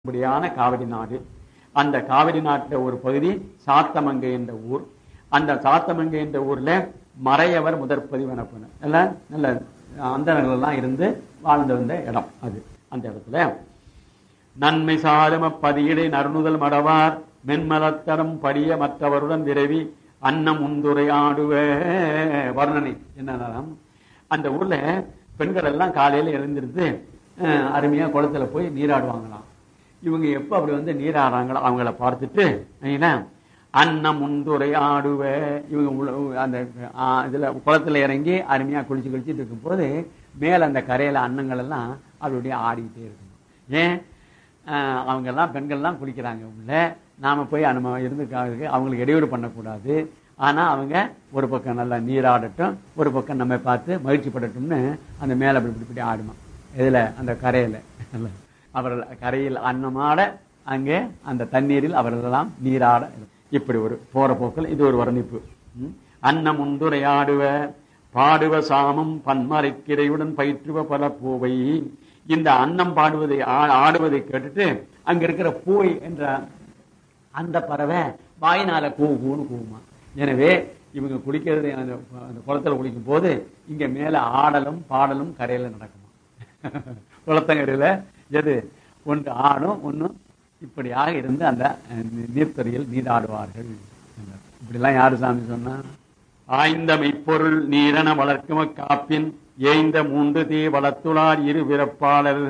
இப்படியான காவிரி நாடு அந்த காவிரி நாட்டில் ஒரு பகுதி சாத்தமங்கை என்ற ஊர் அந்த சாத்தமங்கை என்ற ஊர்ல மறையவர் முதற்பதிவு எனப்படும் நல்ல நல்ல அந்தனர்கள் எல்லாம் இருந்து வாழ்ந்து வந்த இடம் அது அந்த இடத்துல நன்மை சாதம பதியிடை நறுணுதல் மடவார் மென்மலத்தடம் படிய மற்றவருடன் விரைவி அன்னம் உந்துரை ஆடுவ வர்ணனை என்னன்னா அந்த ஊர்ல பெண்கள் எல்லாம் காலையில எழுந்திருந்து அஹ், அருமையா குளத்துல போய் நீராடுவாங்களாம் இவங்க எப்ப அப்படி வந்து நீராடுறாங்களோ அவங்கள பார்த்துட்டு சரிங்களா, அன்னம் உந்துரை ஆடுவ இவங்க உள்ள- அந்த ஆ, இதுல குளத்துல இறங்கி அருமையா குளிச்சு குளிச்சுட்டு இருக்கும்போது மேல அந்த கரையில அன்னங்கள் எல்லாம் அப்படியே ஆடிக்கிட்டே இருக்கணும் ஏன் ஆஹ் அவங்க எல்லாம் பெண்கள்லாம் குளிக்கிறாங்க உள்ள நாம போய் நம்ம இருந்து கா- அவங்களுக்கு இடையூறு பண்ணக்கூடாது ஆனா அவங்க ஒரு பக்கம் நல்லா நீராடட்டும் ஒரு பக்கம் நம்ம பார்த்து மகிழ்ச்சி படட்டும்னு அந்த மேல அப்படி இப்படி இப்படி ஆடுமா இதுல அந்த கரையில அவர்கள் கரையில் அன்னமாட அங்கே அந்த தண்ணீரில் அவர்களெல்லாம் நீராட இப்படி ஒரு போற போக்கில் இது ஒரு வர்ணிப்பு ம். அன்னம் உண்டுரையாடுவ பாடுவ சாமம் பன்மரைக்கிரையுடன் பயிற்றுவ பல பூவை இந்த அன்னம் பாடுவதை ஆ- ஆடுவதை கேட்டுட்டு அங்க இருக்கிற பூவை என்ற அந்த பறவை வாயினால கூ கூன்னு கூவுமா எனவே இவங்க குளிக்கிறது அந்த அந்த குளத்துல குளிக்கும் போது இங்க மேல ஆடலும் பாடலும் கரையில நடக்குமா குளத்தங்கரையில எது ஒன்று ஆடும் ஒன்று இப்படியாக இருந்து அந்த அஹ், நீர்த்துறையில் நீராடுவார்கள் என்றார். இப்படிலாம் யாரு சாமி சொன்னா ஆய்ந்த மெய்ப்பொருள் நீரண வளர்க்கும காப்பின் ஏய்ந்த மூன்று தீ வளத்துளார் இரு பிறப்பாளர்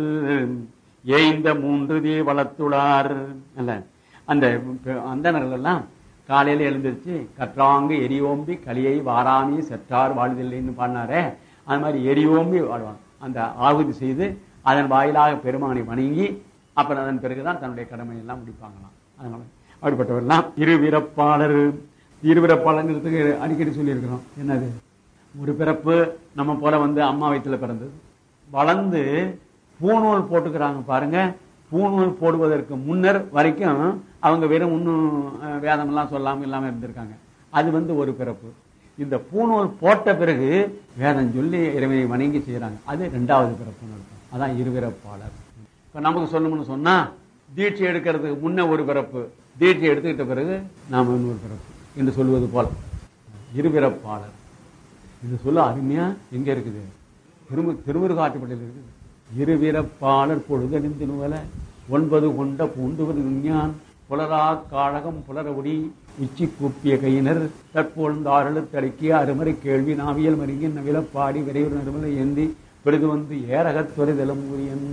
ஏய்ந்த மூன்று தீ வளத்துளார் அல்ல அந்த அந்தனர்கள் எல்லாம் காலையில எழுந்திருச்சு கற்றாங்கு எரியோம்பி களியை வாராமி செற்றார் வாழ்தில்லைன்னு பாடினாரே அது மாதிரி எரியோம்பி வாழ்வாங்க அந்த ஆகுதி செய்து அதன் வாயிலாக பெருமானை வணங்கி அப்புறம் அதன் பிறகுதான் தன்னுடைய கடமை எல்லாம் முடிப்பாங்களாம் அதனால அப்படிப்பட்டவரெல்லாம் இருவிறப்பாளர் இருபிறப்பாளங்கிறதுக்கு அடிக்கடி சொல்லியிருக்கிறோம் என்னது ஒரு பிறப்பு நம்ம போல வந்து அம்மா வயித்துல பிறந்தது வளர்ந்து பூணூல் போட்டுக்கிறாங்க பாருங்க பூணூல் போடுவதற்கு முன்னர் வரைக்கும் அவங்க வெறும் இன்னும் அஹ், வேதமெல்லாம் சொல்லாம இல்லாம இருந்திருக்காங்க அது வந்து ஒரு பிறப்பு இந்த பூணூல் போட்ட பிறகு வேதம் சொல்லி இறைவனை வணங்கி செய்யறாங்க அது ரெண்டாவது பிறப்புன்னு அர்த்தம் அதான் இருபிறப்பாளர் இப்ப நமக்கு சொல்லணும்னு சொன்னா தீட்சை எடுக்கிறதுக்கு முன்ன ஒரு பிறப்பு தீட்சை எடுத்துக்கிட்ட பிறகு நாம இன்னொரு பிறப்பு என்று சொல்வது போல இருபிறப்பாளர் இது சொல்ல அருமையா எங்க இருக்குது திருமு திருமுருகாட்டுப்பள்ளியில் இருக்குது இருவிறப்பாளர் பொழுதணிந்து நுவல ஒன்பது கொண்ட பூண்டுவர் விஞ்ஞான் புலரா காழகம் புலரவுடி உச்சி கூப்பிய கையினர் தற்பொழுந்தாரழு தடுக்கிய அருமறை கேள்வி நாவியல் மருங்கி நவிலப்பாடி விரைவு நறுமலை ஏந்தி பெரிது வந்து ஏரகத் தொலைதலும் உரியன்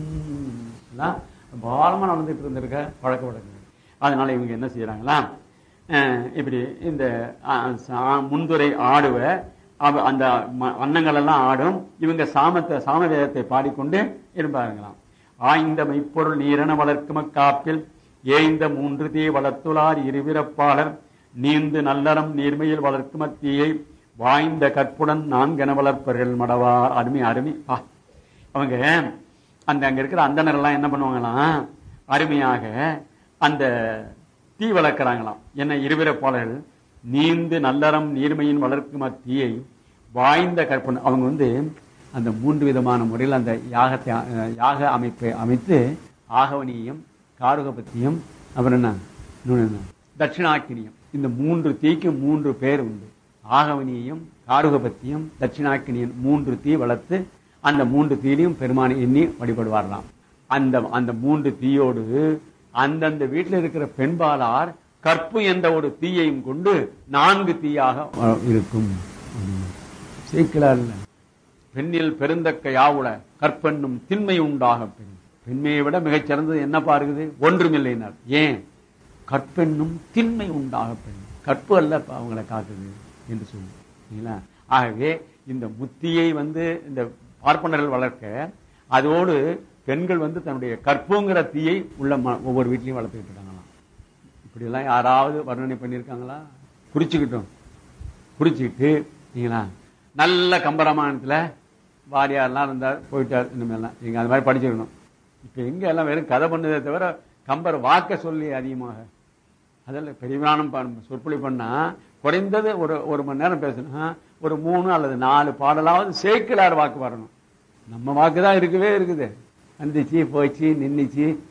எல்லாம் பாலமா நடந்துட்டு இருந்திருக்க பழக்க வழக்கங்கள் அதனால இவங்க என்ன செய்யறாங்களா அஹ் இப்படி இந்த அஹ், சா- முன்துரை ஆடுவ அவ- அந்த ம- வண்ணங்கள் எல்லாம் ஆடும் இவங்க சாமத்தை சாமவேதத்தை பாடிக்கொண்டு இருப்பார்களாம் ஆய்ந்த மெய்ப்பொருள் நீரண வளர்க்கும காப்பில் ஏய்ந்த மூன்று தீ வளர்த்துளார் இருவிறப்பாளர் நீந்து நல்லறம் நீர்மையில் வளர்க்கும தீயை வாய்ந்த கற்புடன் நான்கென வளர்ப்பர்கள் மடவார் அருமை அருமை பா அவங்க அந்த அங்க இருக்கிற அந்தனர் எல்லாம் என்ன பண்ணுவாங்களாம் அருமையாக அந்த தீ வளர்க்கிறாங்களாம் என்ன இருவிறப்பாளர்கள் நீந்து நல்லறம் நீர்மையின் வளர்க்கும் அத்தீயை வாய்ந்த கற்பனை அவங்க வந்து அந்த மூன்று விதமான முறையில் அந்த யாகத்தை அஹ், யாக அமைப்பை அமைத்து ஆகவனியம் காருகபத்தியம் அப்புறம் என்ன இன்னொன்னு என்ன? தட்சிணாக்கினியம் இந்த மூன்று தீக்கு மூன்று பேர் உண்டு ஆகவனியம் காருகபத்தியம் தட்சிணாக்கினியம் மூன்று தீ வளர்த்து அந்த மூன்று தீலையும் பெருமானை எண்ணி வழிபடுவார்களாம் அந்த அந்த மூன்று தீயோடு அந்தந்த வீட்டில் இருக்கிற பெண்பாளார் கற்பு என்ற ஒரு தீயையும் கொண்டு நான்கு தீயாக அஹ், இருக்கும் சீக்கிரம் பெண்ணில் பெருந்தக்க யாவுல கற்பென்னும் திண்மை உண்டாக பெண் பெண்மையை விட மிகச் சிறந்தது என்ன பாருக்குது ஒன்றுமில்லைனார் ஏன் கற்பென்னும் திண்மை உண்டாக பெண் கற்பு அல்ல இப்ப அவங்களை காக்குது என்று சொல்லி சரிங்களா? ஆகவே இந்த முத்தியை வந்து இந்த பார்ப்பனர்கள் வளர்க்க அதோடு பெண்கள் வந்து தன்னுடைய கற்புங்கிற தீயை உள்ள ம- ஒவ்வொரு வீட்லயும் வளர்த்துக்கிட்டு இருக்காங்களாம் இப்படியெல்லாம் யாராவது வர்ணனை பண்ணியிருக்காங்களா குறிச்சுக்கிட்டோம் குறிச்சுக்கிட்டு நீங்களா நல்ல கம்பராமாயணத்துல வாரியார்லாம் இருந்தார் போயிட்டார் இனிமேலாம் நீங்க அது மாதிரி படிச்சிருக்கணும் இப்ப எங்க எல்லாம் வெறும் கதை பண்ணதே தவிர கம்பர் வாக்க சொல்லி அதிகமாக அதில் பெரியவானம் சொற்பொழி பண்ணா குறைந்தது ஒரு ஒரு மணி நேரம் பேசணும் ஒரு மூணு அல்லது நாலு பாடலாவது சேக்கிலார் வாக்கு வரணும் நம்ம வாக்கு தான் இருக்கவே இருக்குது வந்துச்சு போச்சு நின்னுச்சு